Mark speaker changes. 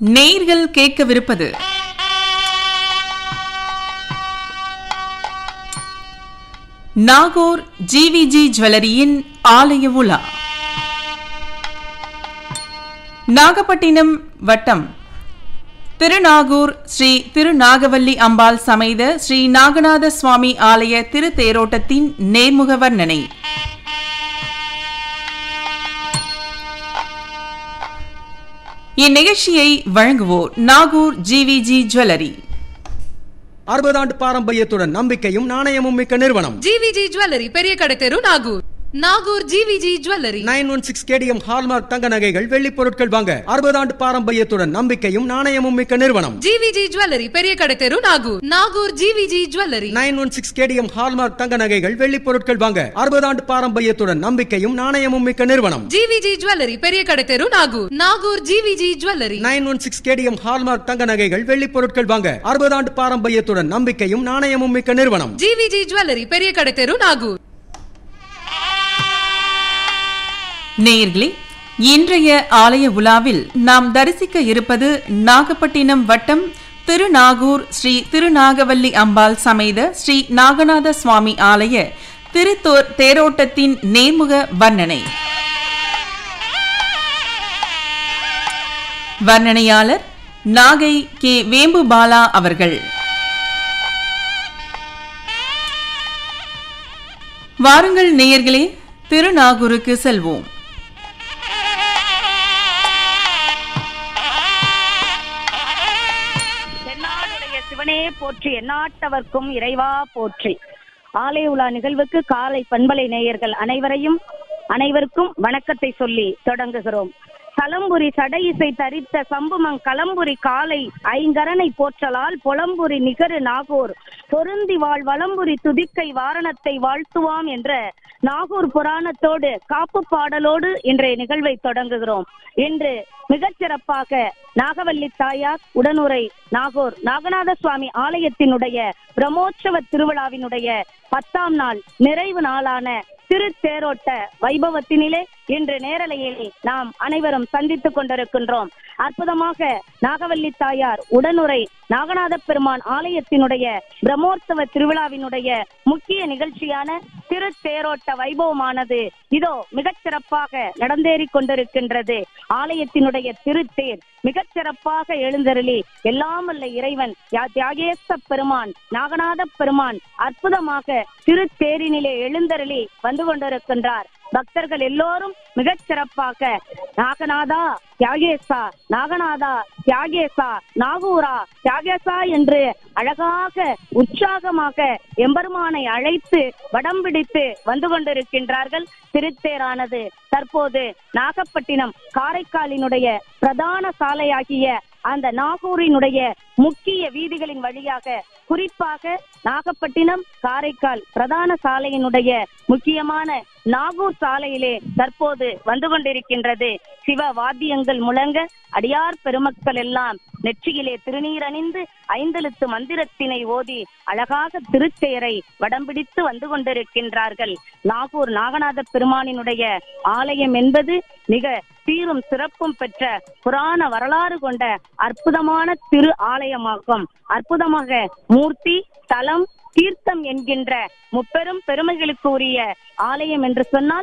Speaker 1: நேர்கள் கேட்கவிருப்பது நாகூர் ஜிவிஜி ஜுவல்லரியின் ஆலய உலா நாகப்பட்டினம் வட்டம் திருநாகூர் ஸ்ரீ திருநாகவல்லி அம்பாள் சமைத ஸ்ரீ நாகநாத சுவாமி ஆலய திருத்தேரோட்டத்தின் நேர்முக வர்ணனை இந்நிகழ்ச்சியை வழங்குவோர் நாகூர் ஜிவிஜி ஜுவல்லரி
Speaker 2: அறுபது ஆண்டு பாரம்பரியத்துடன் நம்பிக்கையும் நாணயமும் மிக்க நிறுவனம்
Speaker 3: ஜிவிஜி ஜுவல்லரி பெரிய கடை தெரு Nagore Nagore GVG jewellery
Speaker 2: nine one six KDM hallmark தங்க நகைகள் வெள்ளி பொருட்கள் வாங்க அறுபது ஆண்டு பாரம்பரியத்துடன் நம்பிக்கையும் நாணயமும் மிக்க நிறுவனம்
Speaker 3: ஜிவிஜி ஜுவல்லரி பெரிய கடை தெரு Nagore Nagore GVG jewellery
Speaker 2: nine one six KDM hallmark தங்க நகைகள் வெள்ளி பொருட்கள் வாங்க அறுபது ஆண்டு பாரம்பரியத்துடன் நம்பிக்கையும் நாணயமும் மிக்க நிறுவனம்
Speaker 3: ஜிவிஜி ஜுவல்லரி பெரிய கடை தெரு Nagore Nagore GVG jewellery
Speaker 2: nine one six KDM hallmark தங்க நகைகள் வெள்ளி பொருட்கள் வாங்க அறுபது ஆண்டு பாரம்பரியத்துடன் நம்பிக்கையும் நாணயமும் மிக்க நிறுவனம்
Speaker 3: ஜிவிஜி ஜுவல்லரி பெரிய கடை தெரு நாகூர்
Speaker 1: நேயர்களே இன்றைய ஆலய உலாவில் நாம் தரிசிக்க இருப்பது நாகப்பட்டினம் வட்டம் திருநாகூர் ஸ்ரீ திருநாகவல்லி அம்பாள் சமைத ஸ்ரீ நாகநாத சுவாமி ஆலய திருத்தோ தேரோட்டத்தின் நேர்முக வர்ணனை வர்ணனையாளர் நாகை கே வேம்பு பாலா அவர்கள் வாருங்கள் நேயர்களே திருநாகூருக்கு செல்வோம்
Speaker 4: தென்னாடுடைய சிவனே போற்றி எந்நாட்டவர்க்கும் இறைவா போற்றி ஆலய உலா நிகழ்வுக்கு காலை பண்பலை நேயர்கள் அனைவரையும் அனைவருக்கும் வணக்கத்தை சொல்லி தொடங்குகிறோம் கலம்புரி சடை இசை தரித்த சம்புமங் கலம்புரி காலை ஐங்கரனை போற்றலால் பொலம்புரி நிகரு நாகூர் பொருந்தி வாழ் வலம்புரி துதிக்கை வாரணத்தை வாழ்த்துவாம் என்ற நாகூர் புராணத்தோடு காப்பு பாடலோடு இன்றைய நிகழ்வை தொடங்குகிறோம் இன்று மிகச் சிறப்பாக நாகவல்லி தாயார் உடனுரை நாகூர் நாகநாத சுவாமி ஆலயத்தினுடைய பிரம்மோற்சவ திருவிழாவினுடைய பத்தாம் நாள் நிறைவு நாளான திருத்தேரோட்ட வைபவத்தினிலே இன்று நேரலையில் நாம் அனைவரும் சந்தித்துக் கொண்டிருக்கின்றோம் அற்புதமாக நாகவல்லி தாயார் உடனுரை நாகநாத பெருமான் ஆலயத்தினுடைய பிரம்மோற்சவ திருவிழாவினுடைய முக்கிய நிகழ்ச்சியான திருத்தேரோட்ட வைபவமானது இதோ மிகச் சிறப்பாக நடந்தேறிக் கொண்டிருக்கின்றது ஆலயத்தினுடைய திருத்தேர் மிகச் சிறப்பாக எழுந்தருளி எல்லாம் வல்ல இறைவன் யா- தியாகேச பெருமான் நாகநாத பெருமான் அற்புதமாக திருத்தேரினிலே எழுந்தருளி வந்து கொண்டிருக்கின்றார் பக்தர்கள் எல்லோரும் மிகச் சிறப்பாக நாகநாதா தியாகேசா நாகநாதா தியாகேசா நாகூரா தியாகேசா என்று அழகாக உற்சாகமாக எம்பெருமானை அழைத்து வடம் பிடித்து வந்து கொண்டிருக்கின்றார்கள் திருத்தேரானது தற்போது நாகப்பட்டினம் காரைக்காலினுடைய பிரதான சாலையாகிய அந்த நாகூரினுடைய முக்கிய வீதிகளின் வழியாக குறிப்பாக நாகப்பட்டினம் காரைக்கால் பிரதான சாலையினுடைய முக்கியமான நாகூர் சாலையிலே தற்போது வந்து கொண்டிருக்கின்றது சிவ வாத்தியங்கள் முழங்க அடியார் பெருமக்கள் எல்லாம் நெற்றியிலே திருநீர் அணிந்து ஐந்தெழுத்து மந்திரத்தினை ஓதி அழகாக திருத்தேரை வடம் பிடித்து வந்து கொண்டிருக்கின்றார்கள் நாகூர் நாகநாத பெருமானினுடைய ஆலயம் என்பது மிக சீரும் சிறப்பும் பெற்ற புராண வரலாறு கொண்ட அற்புதமான திரு ஆலயமாகும் அற்புதமாக மூர்த்தி தலம் தீர்த்தம் என்கின்ற முப்பெரும் பெருமைகளுக்கு உரிய ஆலயம் என்று சொன்னால்